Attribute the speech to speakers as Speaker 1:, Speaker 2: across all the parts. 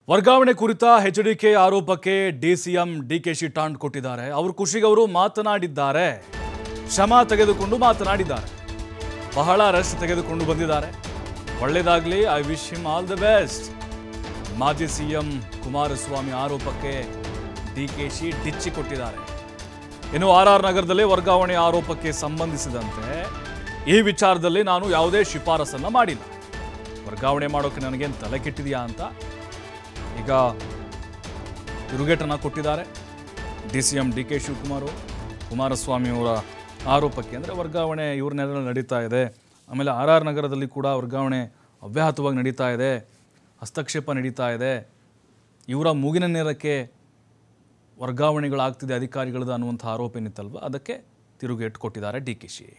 Speaker 1: ವರ್ಗಾವಣೆ ಕುರಿತ ಎಚ್ಡಿಕೆ ಆರೋಪಕ್ಕೆ ಡಿಸಿಎಂ ಡಿಕೆಶಿ ಟಾಂಡ್ ಕೊಟ್ಟಿದ್ದಾರೆ ಅವರು ಖುಷಿಗೆ ಅವರು ಮಾತನಾಡಿದ್ದಾರೆ ಕ್ಷಮ ತೆಗೆದುಕೊಂಡು ಮಾತನಾಡಿದ್ದಾರೆ ಬಹಳ ರೆಸ್ಟ್ ತೆಗೆದುಕೊಂಡು ಬಂದಿದ್ದಾರೆ ಒಳ್ಳೇದಾಗ್ಲಿ I wish him all the best ಮಾಜಿ ಸಿಎಂ ಕುಮಾರಸ್ವಾಮಿ ಆರೋಪಕ್ಕೆ ಡಿಕೆಶಿ ಡಿಚ್ಚಿ ಕೊಟ್ಟಿದ್ದಾರೆ ಇನ್ನು ಆರ್ ಆರ್ ನಗರದಲ್ಲಿ ವರ್ಗಾವಣೆ ಆರೋಪಕ್ಕೆ ಸಂಬಂಧಿಸಿದಂತೆ ಈ ವಿಚಾರದಲ್ಲಿ ನಾನು ಯಾವುದೇ ಶಿಫಾರಸನ್ನ ಮಾಡಿಲ್ಲ ವರ್ಗಾವಣೆ ಮಾಡೋಕೆ ನನಗೇನು ತಲೆ ಕೆಟ್ಟಿದೆಯಾ ಅಂತ ಈಗ ತಿರುಗೇಟನ್ನು ಕೊಟ್ಟಿದ್ದಾರೆ D C M D K Shivakumar Kumaraswamy ಅವರ ಆರೋಪಕ್ಕೆ ಅಂದರೆ ವರ್ಗಾವಣೆ ಇವ್ರ ನೆರಳಲ್ಲಿ ನಡೀತಾ ಇದೆ ಆಮೇಲೆ ಆರ್ ಆರ್ ನಗರದಲ್ಲಿ ಕೂಡ ವರ್ಗಾವಣೆ ಅವ್ಯಾಹತವಾಗಿ ನಡೀತಾ ಇದೆ ಹಸ್ತಕ್ಷೇಪ ನಡೀತಾ ಇದೆ ಇವರ ಮೂಗಿನ ನೇರಕ್ಕೆ ವರ್ಗಾವಣೆಗಳಾಗ್ತಿದೆ ಅಧಿಕಾರಿಗಳದ್ದು ಅನ್ನುವಂಥ ಆರೋಪ ಏನಿತ್ತಲ್ವ ಅದಕ್ಕೆ ತಿರುಗೇಟು ಕೊಟ್ಟಿದ್ದಾರೆ ಡಿ ಕೆ ಶಿ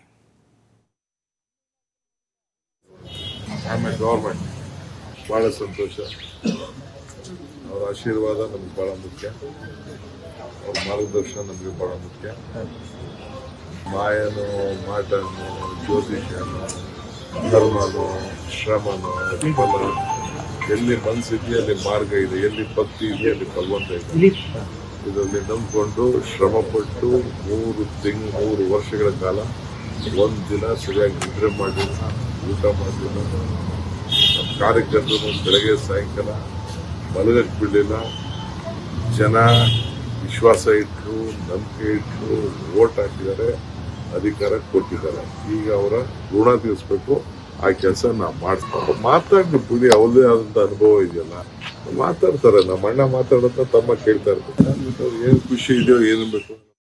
Speaker 2: ಆಮೇಲೆ ಗೌರ್ಮೆಂಟ್ ಭಾಳ ಸಂತೋಷ ಅವರ ಆಶೀರ್ವಾದ ನಮ್ಗೆ ಭಾಳ ಮುಖ್ಯ ಅವ್ರ ಮಾರ್ಗದರ್ಶನ ನಮಗೆ ಭಾಳ ಮುಖ್ಯ ಮಾಯನು ಮಾಟನು ಜ್ಯೋತಿಷ್ಯನು ಧರ್ಮನು ಶ್ರಮನು ಫಲ ಎಲ್ಲಿ ಮನಸ್ಸಿದೆಯೋ ಅಲ್ಲಿ ಮಾರ್ಗ ಇದೆ ಎಲ್ಲಿ ಭಕ್ತಿ ಇದೆ ಅಲ್ಲಿ ಭಗವಂತ ಇದೆ ಇದರಲ್ಲಿ ನಂಬಿಕೊಂಡು ಶ್ರಮಪಟ್ಟು ಮೂರು ತಿಂಗಳು ಮೂರು ವರ್ಷಗಳ ಕಾಲ ಒಂದು ದಿನ ಸರಿಯಾಗಿ ನಿದ್ರೆ ಮಾಡಲಿಲ್ಲ ಊಟ ಮಾಡಲಿಲ್ಲ ನಮ್ಮ ಕಾರ್ಯಕರ್ತರು ಬೆಳಗ್ಗೆ ಸಾಯಂಕಾಲ ಮಲಗಕ್ಕೆ ಬಿಡಲಿಲ್ಲ ಜನ ವಿಶ್ವಾಸ ಇಟ್ಟು ನಂಬಿಕೆ ಇಟ್ಟು ಓಟ್ ಹಾಕಿದ್ದಾರೆ ಅಧಿಕಾರ ಕೊಟ್ಟಿದ್ದಾರೆ ಈಗ ಅವರ ಋಣ ತೀರಿಸ್ಬೇಕು ಆ ಕೆಲಸ ನಾವು ಮಾಡ್ತಾರೆ ಮಾತಾಡಿ ಬಿಡಿ ಅವ್ರದೇ ಆದಂತ ಅನುಭವ ಇದೆಯಲ್ಲ ಮಾತಾಡ್ತಾರೆ ನಮ್ಮ ಅಣ್ಣ ಮಾತಾಡೋದ ತಮ್ಮ ಕೇಳ್ತಾ ಇರ್ತಾರೆ ಏನು ಖುಷಿ ಇದೆಯೋ ಏನು ಬೇಕು